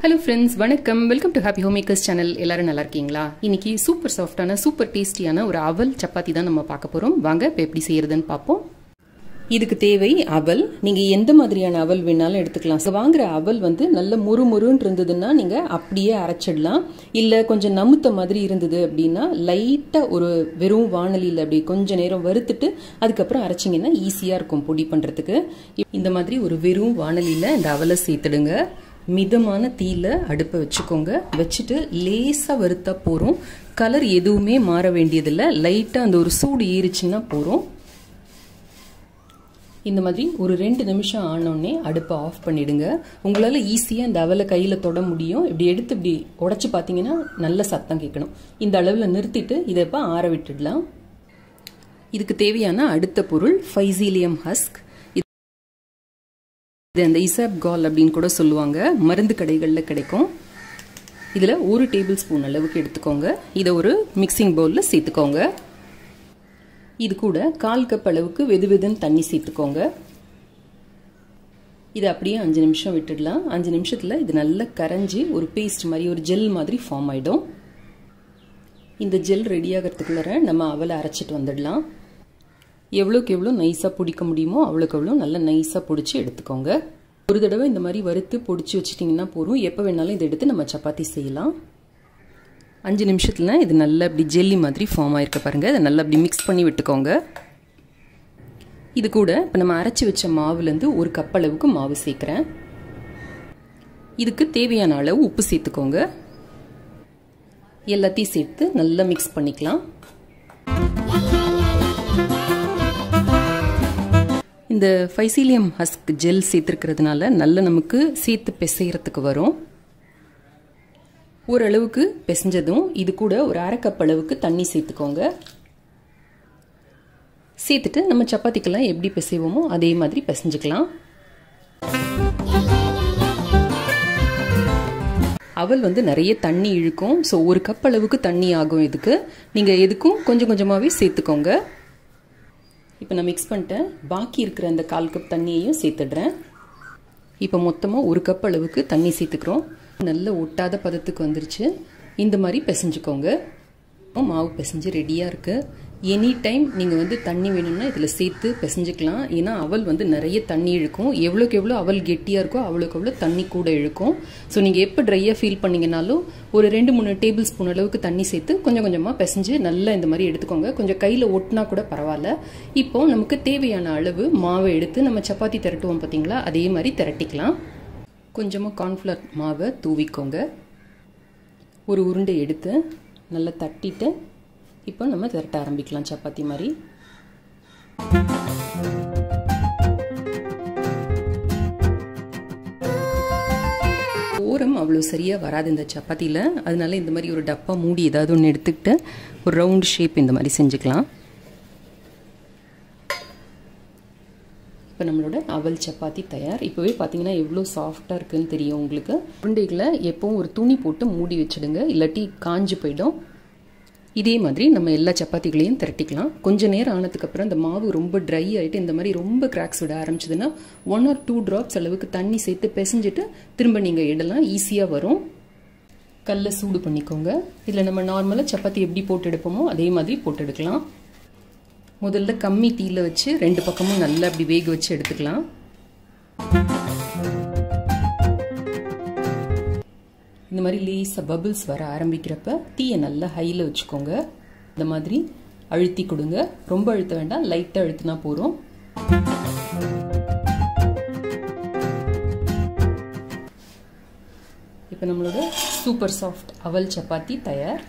hello friends வணக்கம் welcome to happy home makers channel எல்லாரும் நல்லா இருக்கீங்களா இன்னைக்கு சூப்பர் சாஃப்டான சூப்பர் டேஸ்டியான ஒரு அவல் சப்பாத்தி தான் நம்ம பார்க்க போகிறோம் வாங்க இப்போ எப்படி செய்யறதுன்னு பார்ப்போம் இதுக்கு தேவை அவல் நீங்கள் எந்த மாதிரியான அவல் வேணாலும் எடுத்துக்கலாம் ஸோ வாங்குற அவல் வந்து நல்ல முறு முருன்னு இருந்ததுன்னா நீங்கள் அப்படியே அரைச்சிடலாம் இல்லை கொஞ்சம் நமுத்த மாதிரி இருந்தது அப்படின்னா லைட்டாக ஒரு வெறும் வானலியில் அப்படி கொஞ்சம் நேரம் வறுத்துட்டு அதுக்கப்புறம் அரைச்சிங்கன்னா ஈஸியாக இருக்கும் பொடி பண்ணுறதுக்கு இந்த மாதிரி ஒரு வெறும் வானலியில் இந்த அவலை சேர்த்துடுங்க மிதமான தீயில அடுப்பை வச்சுக்கோங்க வச்சுட்டு லேசாக வறுத்தா போகிறோம் கலர் எதுவுமே மாற வேண்டியதில்லை லைட்டாக அந்த ஒரு சூடு ஏறிச்சுன்னா போகிறோம் இந்த மாதிரி ஒரு ரெண்டு நிமிஷம் ஆனோடனே அடுப்பை ஆஃப் பண்ணிடுங்க உங்களால் ஈஸியாக இந்த அவலை கையில் தொட முடியும் இப்படி எடுத்து இப்படி உடச்சி பார்த்தீங்கன்னா நல்ல சத்தம் கேட்கணும் இந்த அளவில் நிறுத்திட்டு இதை இப்போ ஆற விட்டுடலாம் இதுக்கு தேவையான அடுத்த பொருள் ஃபைசீலியம் ஹஸ்க் இது அந்த இசாப் கால் அப்படின்னு கூட சொல்லுவாங்க மருந்து கடைகளில் கிடைக்கும் இதில் ஒரு டேபிள் ஸ்பூன் அளவுக்கு எடுத்துக்கோங்க இதை ஒரு மிக்சிங் பவுலில் சேர்த்துக்கோங்க இது கூட கால் கப் அளவுக்கு வெது வெதுன்னு தண்ணி சேர்த்துக்கோங்க இதை அப்படியே அஞ்சு நிமிஷம் விட்டுடலாம் அஞ்சு நிமிஷத்தில் இது நல்லா கரைஞ்சி ஒரு பேஸ்ட் மாதிரி ஒரு ஜெல் மாதிரி ஃபார்ம் ஆகிடும் இந்த ஜெல் ரெடி ஆகிறதுக்குள்ளே நம்ம அவலை அரைச்சிட்டு வந்துடலாம் எவ்வளோக்கு எவ்வளோ நைஸாக பிடிக்க முடியுமோ அவ்வளோக்கு எவ்வளோ நல்லா நைஸாக பிடிச்சி எடுத்துக்கோங்க ஒரு தடவை இந்த மாதிரி வறுத்து பொடிச்சு வச்சிட்டிங்கன்னா போதும் எப்போ வேணாலும் இதை எடுத்து நம்ம சப்பாத்தி செய்யலாம் அஞ்சு நிமிஷத்தில் இது நல்லா இப்படி ஜெல்லி மாதிரி ஃபார்ம் ஆயிருக்க பாருங்கள் இதை நல்லா அப்படி மிக்ஸ் பண்ணி விட்டுக்கோங்க இது கூட இப்போ நம்ம அரைச்சி வச்ச மாவுலேருந்து ஒரு கப் அளவுக்கு மாவு சேர்க்குறேன் இதுக்கு தேவையான அளவு உப்பு சேர்த்துக்கோங்க எல்லாத்தையும் சேர்த்து நல்லா மிக்ஸ் பண்ணிக்கலாம் இந்த ஃபைசீலியம் ஹஸ்க் ஜெல் சேர்த்துருக்கிறதுனால நல்ல நமக்கு சேர்த்து பிசைகிறதுக்கு வரும் ஓரளவுக்கு பிசைஞ்சதும் இது கூட ஒரு அரை கப் அளவுக்கு தண்ணி சேர்த்துக்கோங்க சேர்த்துட்டு நம்ம சப்பாத்திக்கெல்லாம் எப்படி பிசைவோமோ அதே மாதிரி பிசைஞ்சுக்கலாம் அவல் வந்து நிறைய தண்ணி இழுக்கும் ஸோ ஒரு கப் அளவுக்கு தண்ணி ஆகும் இதுக்கு நீங்கள் எதுக்கும் கொஞ்சம் கொஞ்சமாகவே சேர்த்துக்கோங்க இப்போ நான் மிக்ஸ் பண்ணிட்டேன் பாக்கி இருக்கிற அந்த கால் கப் தண்ணியையும் சேர்த்துடுறேன் இப்போ மொத்தமாக ஒரு கப் அளவுக்கு தண்ணி சேர்த்துக்கிறோம் நல்ல ஒட்டாத பதத்துக்கு வந்துருச்சு இந்த மாதிரி பிசைஞ்சுக்கோங்க மாவு பிசைஞ்சு ரெடியாக இருக்குது எனி டைம் நீங்கள் வந்து தண்ணி வேணும்னா இதில் சேர்த்து பிசைஞ்சுக்கலாம் ஏன்னா அவல் வந்து நிறைய தண்ணி இழுக்கும் எவ்வளோக்கு எவ்வளோ அவல் கெட்டியாக இருக்கோ அவ்வளோக்கு எவ்வளோ தண்ணி கூட இழுக்கும் ஸோ நீங்கள் எப்போ ட்ரையாக ஃபீல் பண்ணிங்கனாலும் ஒரு ரெண்டு மூணு டேபிள் ஸ்பூன் அளவுக்கு தண்ணி சேர்த்து கொஞ்சம் கொஞ்சமாக பிசைஞ்சு நல்லா இந்த மாதிரி எடுத்துக்கோங்க கொஞ்சம் கையில் ஒட்டினா கூட பரவாயில்ல இப்போ நமக்கு தேவையான அளவு மாவை எடுத்து நம்ம சப்பாத்தி திரட்டுவோம் பார்த்தீங்களா அதே மாதிரி திரட்டிக்கலாம் கொஞ்சமாக கார்ன்ஃப்ளவர் மாவை தூவிக்கோங்க ஒரு உருண்டை எடுத்து நல்லா தட்டிட்டு இப்போ நம்ம திரட்ட ஆரம்பிக்கலாம் சப்பாத்தி மாதிரி ஓரம் அவ்வளோ சரியாக வராது இந்த சப்பாத்தியில் அதனால இந்த மாதிரி ஒரு டப்பா மூடி ஏதாவது ஒன்று எடுத்துக்கிட்டு ஒரு ரவுண்ட் ஷேப் இந்த மாதிரி செஞ்சுக்கலாம் இப்போ நம்மளோட அவல் சப்பாத்தி தயார் இப்போவே பார்த்தீங்கன்னா எவ்வளோ சாஃப்டாக இருக்குன்னு தெரியும் உங்களுக்கு உருண்டைகளை எப்பவும் ஒரு துணி போட்டு மூடி வச்சுடுங்க இல்லாட்டி காஞ்சு போயிடும் இதே மாதிரி நம்ம எல்லா சப்பாத்திகளையும் திரட்டிக்கலாம் கொஞ்ச நேரம் ஆனதுக்கப்புறம் இந்த மாவு ரொம்ப ட்ரை ஆகிட்டு இந்த மாதிரி ரொம்ப கிராக்ஸ் விட ஆரம்பிச்சதுன்னா ஒன் ஆர் டூ ட்ராப்ஸ் அளவுக்கு தண்ணி சேர்த்து பிசைஞ்சிட்டு திரும்ப நீங்கள் இடலாம் ஈஸியாக வரும் கல்லை சூடு பண்ணிக்கோங்க இதில் நம்ம நார்மலாக சப்பாத்தி எப்படி போட்டு எடுப்போமோ அதே மாதிரி போட்டு எடுக்கலாம் முதல்ல கம்மி தீயில் வச்சு ரெண்டு பக்கமும் நல்லா அப்படி வேக வச்சு எடுத்துக்கலாம் இந்த மாதிரி லேசாக பபிள்ஸ் வர ஆரம்பிக்கிறப்ப தீயை நல்லா ஹையில் வச்சுக்கோங்க இந்த மாதிரி அழுத்தி கொடுங்க ரொம்ப அழுத்த வேண்டாம் லைட்டாக அழுத்தினா போகிறோம் இப்போ நம்மளோட சூப்பர் சாஃப்ட் அவல் சப்பாத்தி தயார்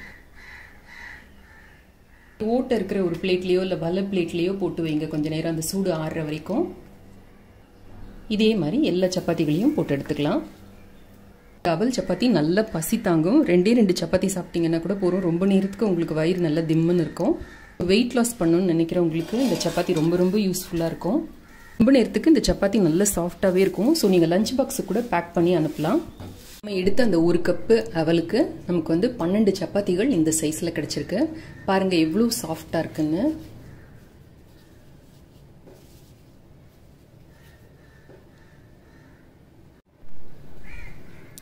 ஓட்டை இருக்கிற ஒரு பிளேட்லேயோ இல்லை வலை பிளேட்லேயோ போட்டு வைங்க கொஞ்சம் நேரம் அந்த சூடு ஆறுற வரைக்கும் இதே மாதிரி எல்லா சப்பாத்திகளையும் போட்டு எடுத்துக்கலாம் அவல் சப்பாத்தி நல்லா பசி தாங்கும் ரெண்டே ரெண்டு சப்பாத்தி சாப்பிட்டீங்கன்னா கூட போகிறோம் ரொம்ப நேரத்துக்கு உங்களுக்கு வயிறு நல்லா திம்முன்னு இருக்கும் வெயிட் லாஸ் பண்ணணும்னு நினைக்கிறவங்களுக்கு இந்த சப்பாத்தி ரொம்ப ரொம்ப யூஸ்ஃபுல்லாக இருக்கும் ரொம்ப நேரத்துக்கு இந்த சப்பாத்தி நல்ல சாஃப்டாகவே இருக்கும் ஸோ நீங்கள் லஞ்ச் பாக்ஸு கூட பேக் பண்ணி அனுப்பலாம் நம்ம எடுத்த அந்த ஒரு கப்பு அவலுக்கு நமக்கு வந்து பன்னெண்டு சப்பாத்திகள் இந்த சைஸில் கிடச்சிருக்கு பாருங்கள் எவ்வளோ சாஃப்டாக இருக்குன்னு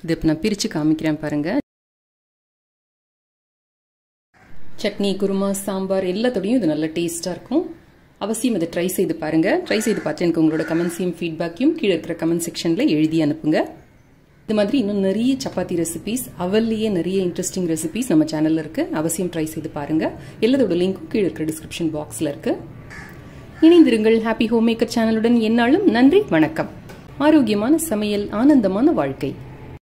இது இப்போ நான் பிரித்து காமிக்கிறேன் பாருங்கள் சட்னி குருமா சாம்பார் எல்லாத்தோடையும் இது நல்ல டேஸ்ட்டாக இருக்கும் அவசியம் இதை ட்ரை செய்து பாருங்கள் ட்ரை செய்து பார்த்து எனக்கு உங்களோட கமெண்ட்ஸையும் ஃபீட்பேக்கையும் கீழே இருக்கிற கமெண்ட் செக்ஷனில் எழுதி அனுப்புங்க இது மாதிரி இன்னும் நிறைய சப்பாத்தி ரெசிபிஸ் அவல்லையே நிறைய இன்ட்ரெஸ்டிங் ரெசிபிஸ் நம்ம சேனலில் இருக்குது அவசியம் ட்ரை செய்து பாருங்கள் எல்லாத்தோட லிங்க்கும் கீழே இருக்கிற டிஸ்கிரிப்ஷன் பாக்ஸில் இருக்குது இணைந்திருங்கள் ஹாப்பி ஹோம் மேக்கர் சேனலுடன் என்னாலும் நன்றி வணக்கம் ஆரோக்கியமான சமையல் ஆனந்தமான வாழ்க்கை